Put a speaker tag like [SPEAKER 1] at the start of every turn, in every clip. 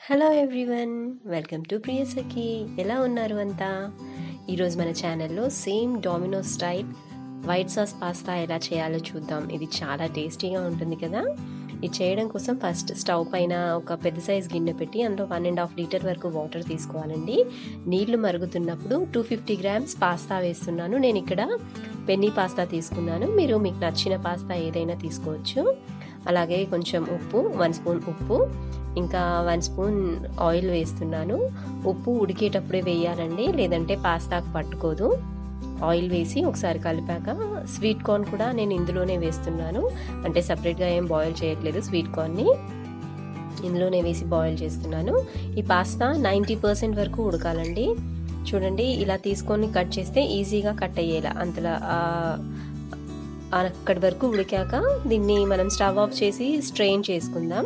[SPEAKER 1] hello everyone welcome to Priyasakhi ఎలా ఉన్నారు అంతా ఈరోజు మన ఛానల్లో same Domino style white sauce pasta ఎలా చేయాలో చూద్దాం ఇది చాలా టేస్టీగా ఉంటుంది కదా ఇది చేయడం కోసం ఫస్ట్ స్టవ్ పైన ఒక పెద్ద సైజ్ గిన్నె పెట్టి అందులో వన్ అండ్ హాఫ్ లీటర్ వరకు వాటర్ తీసుకోవాలండి నీళ్లు మరుగుతున్నప్పుడు టూ ఫిఫ్టీ గ్రామ్స్ పాస్తా వేస్తున్నాను నేను ఇక్కడ పెన్నీ పాస్తా తీసుకున్నాను మీరు మీకు నచ్చిన పాస్తా ఏదైనా తీసుకోవచ్చు అలాగే కొంచెం ఉప్పు వన్ స్పూన్ ఉప్పు ఇంకా వన్ స్పూన్ ఆయిల్ వేస్తున్నాను ఉప్పు ఉడికేటప్పుడే వేయాలండి లేదంటే పాస్తాకు పట్టుకోదు ఆయిల్ వేసి ఒకసారి కలిపాక స్వీట్ కార్న్ కూడా నేను ఇందులోనే వేస్తున్నాను అంటే సపరేట్గా ఏం బాయిల్ చేయట్లేదు స్వీట్ కార్న్ని ఇందులోనే వేసి బాయిల్ చేస్తున్నాను ఈ పాస్తా నైంటీ పర్సెంట్ వరకు ఉడకాలండి చూడండి ఇలా తీసుకొని కట్ చేస్తే ఈజీగా కట్ అయ్యేలా అంతలా అక్కడి వరకు ఉడికాక దీన్ని మనం స్టవ్ ఆఫ్ చేసి స్ట్రెయిన్ చేసుకుందాం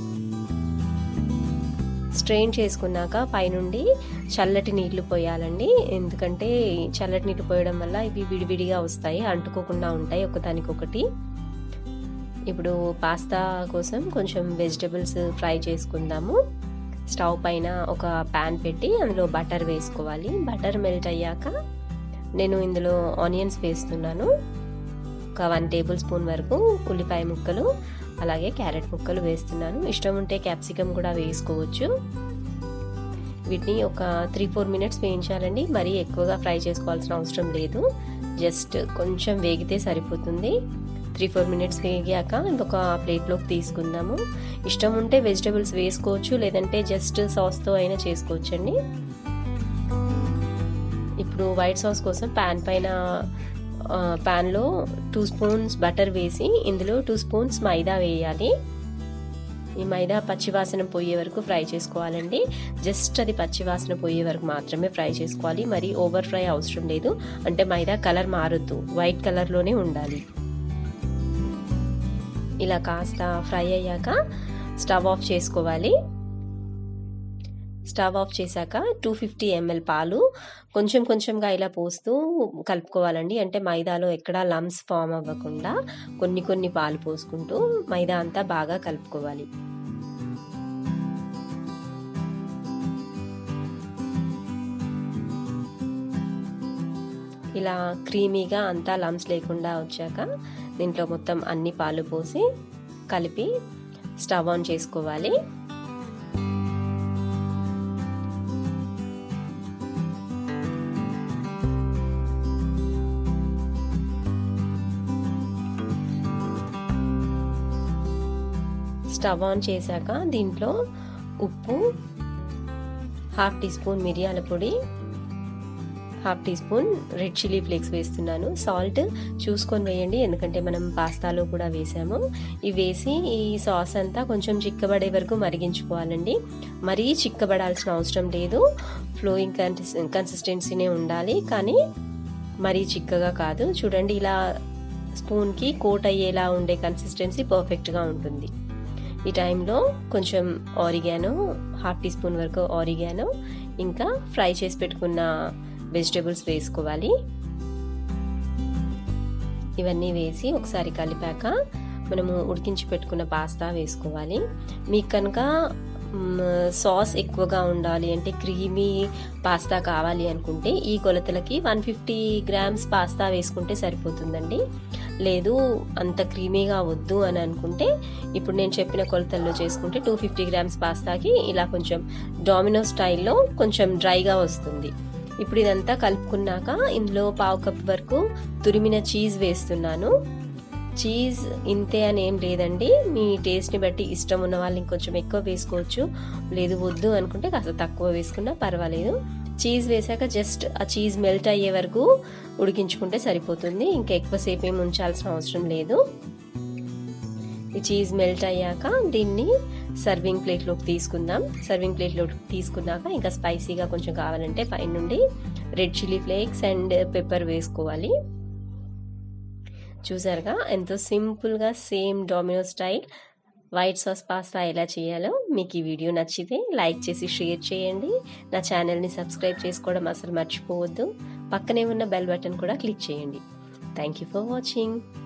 [SPEAKER 1] స్ట్రెయిన్ చేసుకున్నాక పైనుండి చల్లటి నీళ్లు పోయాలండి ఎందుకంటే చల్లటి నీళ్లు పోయడం వల్ల ఇవి విడివిడిగా వస్తాయి అంటుకోకుండా ఉంటాయి ఒకదానికొకటి ఇప్పుడు పాస్తా కోసం కొంచెం వెజిటబుల్స్ ఫ్రై చేసుకుందాము స్టవ్ పైన ఒక ప్యాన్ పెట్టి అందులో బటర్ వేసుకోవాలి బటర్ మెల్ట్ అయ్యాక నేను ఇందులో ఆనియన్స్ వేస్తున్నాను ఒక వన్ టేబుల్ స్పూన్ వరకు ఉల్లిపాయ ముక్కలు అలాగే క్యారెట్ ముక్కలు వేస్తున్నాను ఇష్టం ఉంటే క్యాప్సికమ్ కూడా వేసుకోవచ్చు వీటిని ఒక త్రీ ఫోర్ మినిట్స్ వేయించాలండి మరీ ఎక్కువగా ఫ్రై చేసుకోవాల్సిన అవసరం లేదు జస్ట్ కొంచెం వేగితే సరిపోతుంది త్రీ ఫోర్ మినిట్స్ వేగాక ఇంకొక ప్లేట్లోకి తీసుకుందాము ఇష్టం ఉంటే వెజిటబుల్స్ వేసుకోవచ్చు లేదంటే జస్ట్ సాస్తో అయినా చేసుకోవచ్చండి ఇప్పుడు వైట్ సాస్ కోసం ప్యాన్ పైన ప్యాన్లో టూ స్పూన్స్ బటర్ వేసి ఇందులో టూ స్పూన్స్ మైదా వేయాలి ఈ మైదా పచ్చివాసన పోయే వరకు ఫ్రై చేసుకోవాలండి జస్ట్ అది పచ్చివాసన పోయే వరకు మాత్రమే ఫ్రై చేసుకోవాలి మరి ఓవర్ ఫ్రై అవసరం లేదు అంటే మైదా కలర్ మారొద్దు వైట్ కలర్లోనే ఉండాలి ఇలా కాస్త ఫ్రై అయ్యాక స్టవ్ ఆఫ్ చేసుకోవాలి స్టవ్ ఆఫ్ చేశాక టూ ఫిఫ్టీ ఎంఎల్ పాలు కొంచెం కొంచెంగా ఇలా పోస్తూ కలుపుకోవాలండి అంటే మైదాలో ఎక్కడా లమ్స్ ఫామ్ అవ్వకుండా కొన్ని కొన్ని పాలు పోసుకుంటూ మైదా అంతా బాగా కలుపుకోవాలి ఇలా క్రీమీగా అంతా లమ్స్ లేకుండా వచ్చాక దీంట్లో మొత్తం అన్ని పాలు పోసి కలిపి స్టవ్ ఆన్ చేసుకోవాలి స్టవ్ ఆన్ చేశాక దీంట్లో ఉప్పు హాఫ్ టీ స్పూన్ మిరియాల పొడి half teaspoon red chilli flakes వేస్తున్నాను సాల్ట్ చూసుకొని వేయండి ఎందుకంటే మనం పాస్తాలో కూడా వేసాము ఇవి వేసి ఈ సాస్ అంతా కొంచెం చిక్కబడే వరకు మరిగించుకోవాలండి మరీ చిక్కబడాల్సిన అవసరం లేదు ఫ్లోయింగ్ కన్సిస్టెన్సీనే ఉండాలి కానీ మరీ చిక్కగా కాదు చూడండి ఇలా స్పూన్కి కోట్ అయ్యేలా ఉండే కన్సిస్టెన్సీ పర్ఫెక్ట్గా ఉంటుంది ఈ టైంలో కొంచెం ఆరిగానో హాఫ్ టీ స్పూన్ వరకు ఆరిగానో ఇంకా ఫ్రై చేసి పెట్టుకున్న వెజిటేబుల్స్ వేసుకోవాలి ఇవన్నీ వేసి ఒకసారి కలిపాక మనము ఉడికించి పెట్టుకున్న పాస్తా వేసుకోవాలి మీకు కనుక సాస్ ఎక్కువగా ఉండాలి అంటే క్రీమీ పాస్తా కావాలి అనుకుంటే ఈ కొలతలకి వన్ ఫిఫ్టీ గ్రామ్స్ పాస్తా వేసుకుంటే సరిపోతుందండి లేదు అంత క్రీమీగా వద్దు అని అనుకుంటే ఇప్పుడు నేను చెప్పిన కొలతల్లో చేసుకుంటే టూ ఫిఫ్టీ గ్రామ్స్ పాస్తాకి ఇలా కొంచెం డామినో స్టైల్లో కొంచెం డ్రైగా వస్తుంది ఇప్పుడు ఇదంతా కలుపుకున్నాక ఇందులో పావు కప్ వరకు తురిమిన చీజ్ వేస్తున్నాను చీజ్ ఇంతే అని ఏం లేదండి మీ టేస్ట్ని బట్టి ఇష్టం ఉన్న వాళ్ళు ఇంకొంచెం ఎక్కువ వేసుకోవచ్చు లేదు వద్దు అనుకుంటే కాస్త తక్కువ వేసుకున్నా పర్వాలేదు చీజ్ వేసాక జస్ట్ ఆ చీజ్ మెల్ట్ అయ్యే వరకు ఉడికించుకుంటే సరిపోతుంది ఇంకా ఎక్కువసేపు ఏమి ఉంచాల్సిన అవసరం లేదు ఈ చీజ్ మెల్ట్ అయ్యాక దీన్ని సర్వింగ్ ప్లేట్లోకి తీసుకుందాం సర్వింగ్ ప్లేట్లోకి తీసుకున్నాక ఇంకా స్పైసీగా కొంచెం కావాలంటే పైనుండి red chilli flakes and pepper వేసుకోవాలి చూసారుగా ఎంతో సింపుల్గా same Domino style white sauce pasta ఎలా చేయాలో మీకు ఈ వీడియో నచ్చితే లైక్ చేసి షేర్ చేయండి నా ఛానల్ని సబ్స్క్రైబ్ చేసుకోవడం అసలు మర్చిపోవద్దు పక్కనే ఉన్న బెల్ బటన్ కూడా క్లిక్ చేయండి థ్యాంక్ యూ ఫర్ వాచింగ్